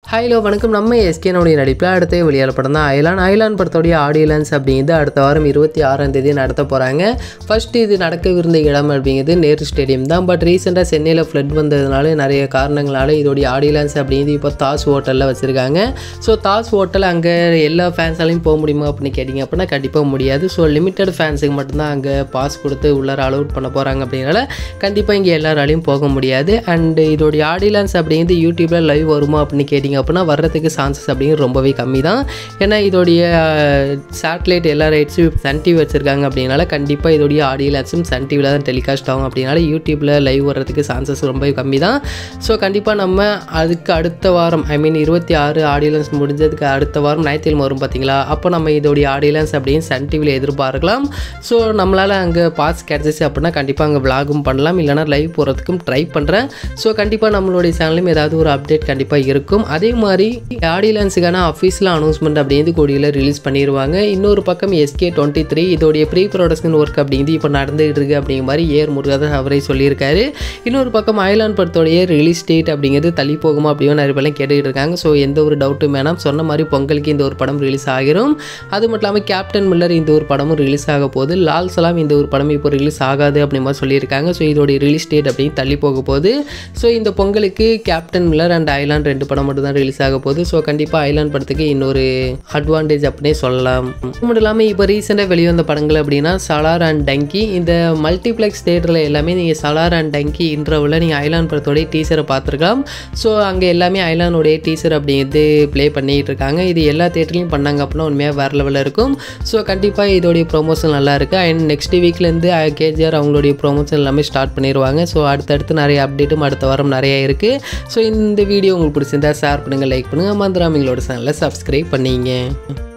hello வணக்கம் நம்ம எஸ்கேனுடைய நடிப்பில் அடுத்த வெளியாட படம் தான் அயலான் அயலான் படத்தோடைய ஆடியோ லான்ஸ் அப்படிங்கிறது அடுத்த வாரம் இருபத்தி ஆறாம் தேதி நடத்த போகிறாங்க ஃபர்ஸ்ட் இது நடக்கவிருந்த இடம் அப்படிங்கிறது நேரு ஸ்டேடியம் தான் பட் ரீசெண்டாக சென்னையில் ஃப்ளட் வந்ததுனால நிறைய காரணங்களால இதோடைய ஆடியோ லான்ஸ் அப்படிங்கிறது இப்போ தாஸ் ஹோட்டலில் வச்சுருக்காங்க ஸோ தாஸ் ஹோட்டல் அங்கே எல்லா ஃபேன்ஸாலையும் போக முடியுமா அப்படின்னு கேட்டிங்க அப்படின்னா கண்டிப்பாக முடியாது ஸோ லிமிட்டட் ஃபேன்ஸுக்கு மட்டும்தான் அங்கே பாஸ் கொடுத்து உள்ளார அலோட் பண்ண போகிறாங்க அப்படின்னால கண்டிப்பாக இங்கே எல்லாராலையும் போக முடியாது அண்டு இதோடைய ஆடியோ லான்ஸ் அப்படிங்கிறது யூடியூப்பில் லைவ் வருமா அப்படின்னு கேட்டிங்க அப்படின்னா வர்றதுக்கு சான்சஸ் அப்படிங்கிறது ரொம்பவே கம்மி தான் ஏன்னா இதோடைய சேட்டலைட் எல்லா ரைட்ஸும் சன் டிவி வச்சுருக்காங்க அப்படின்னால கண்டிப்பாக இதோடைய ஆடியோ லான்ஸும் சன் டிவியில் தான் டெலிகாஸ்ட் ஆகும் அப்படின்னால யூடியூப்பில் லைவ் வர்றதுக்கு சான்சஸ் ரொம்பவே கம்மி தான் ஸோ கண்டிப்பாக நம்ம அதுக்கு அடுத்த வாரம் ஐ மீன் இருபத்தி ஆறு ஆடியோ லான்ஸ் முடிஞ்சதுக்கு அடுத்த வாரம் ஞாயிற்றுக்கிழமை வரும் பார்த்தீங்களா அப்போ நம்ம இதோடைய ஆடியோ லான்ஸ் அப்படின்னு சன் டிவியில் எதிர்பார்க்கலாம் ஸோ நம்மளால் அங்கே பாஸ் கிடச்சிச்சு அப்படின்னா கண்டிப்பாக அங்கே விலாகும் பண்ணலாம் இல்லைனா லைவ் போகிறதுக்கும் ட்ரை பண்ணுறேன் ஸோ கண்டிப்பாக நம்மளுடைய சேனலும் ஏதாவது ஒரு அப்டேட் கண்டிப்பாக இருக்கும் அதே மாதிரி ஆடியன்ஸுக்கான அஃபீஷியல் அனௌன்ஸ்மெண்ட் அப்படிங்கிறது கூடியில் ரிலீஸ் பண்ணிடுவாங்க இன்னொரு பக்கம் எஸ்கே டுவெண்ட்டி த்ரீ இதோடைய ப்ரீ ப்ரொடக்ஷன் ஒர்க் அப்படிங்கிறது இப்போ நடந்துகிட்டு இருக்கு அப்படிங்கிற மாதிரி ஏர் முருகாதாஸ் அவரே சொல்லியிருக்காரு இன்னொரு பக்கம் அயலான் படத்தோடைய ரிலீஸ் டேட் அப்படிங்கிறது தள்ளி போகுமா அப்படின்னு நிறைய பேர்லாம் கேட்டுக்கிட்டு இருக்காங்க ஸோ எந்த ஒரு டவுட்டும் வேணாம் சொன்ன மாதிரி பொங்கலுக்கு இந்த ஒரு படம் ரிலீஸ் ஆகிரும் அது மட்டும் இல்லாமல் கேப்டன் மில்லர் இந்த ஒரு படமும் ரிலீஸ் ஆக போகுது லால் சலாம் இந்த ஒரு படம் இப்போ ரிலீஸ் ஆகாது அப்படிங்கிற மாதிரி சொல்லியிருக்காங்க ஸோ இதோடைய ரிலீஸ் டேட் அப்படின்னு தள்ளி போக போகுது ஸோ இந்த பொங்கலுக்கு கேப்டன் மில்லர் அண்ட் ஐலாண்ட் ரெண்டு படம் மட்டும் தான் ரிலீஸ் ஆக போகுது ஸோ கண்டிப்பாக ஐலாண்ட் படத்துக்கு இன்னொரு அட்வான்டேஜ் அப்படின்னே சொல்லலாம் அது மட்டும் இல்லாமல் இப்போ ரீசெண்டாக வெளிவந்த படங்கள் அப்படின்னா சலார் அண்ட் டங்கி இந்த மல்டிப்ளெக்ஸ் தேட்டரில் எல்லாமே நீங்கள் சலார் அண்ட் டங்கி இன்டர்வில் நீங்கள் ஐலாண்ட் படத்தோடைய டீசரை பார்த்துருக்கலாம் ஸோ அங்கே எல்லாமே ஐலானுடைய டீசர் அப்படிங்கிறது ப்ளே பண்ணிகிட்டு இருக்காங்க இது எல்லா தேட்டர்லையும் பண்ணாங்க அப்படின்னா உண்மையாக வேறு லெவலில் இருக்கும் ஸோ கண்டிப்பாக இதோடைய ப்ரொமோஷன் நல்லா இருக்குது அண்ட் நெக்ஸ்ட் வீக்லேருந்து கேஜிஆர் அவங்களுடைய ப்ரொமோஷன் எல்லாமே ஸ்டார்ட் பண்ணிடுவாங்க ஸோ அடுத்தடுத்து நிறைய அப்டேட்டும் அடுத்த வாரம் நிறைய இருக்குது ஸோ இந்த வீடியோ உங்களுக்கு பிடிச்சிருந்தா ஷேர் பண்ணுங்கள் லைக் பண்ணுங்கள் மந்திராமிங்களோட சேனலை சப்ஸ்கிரைப் பண்ணிங்க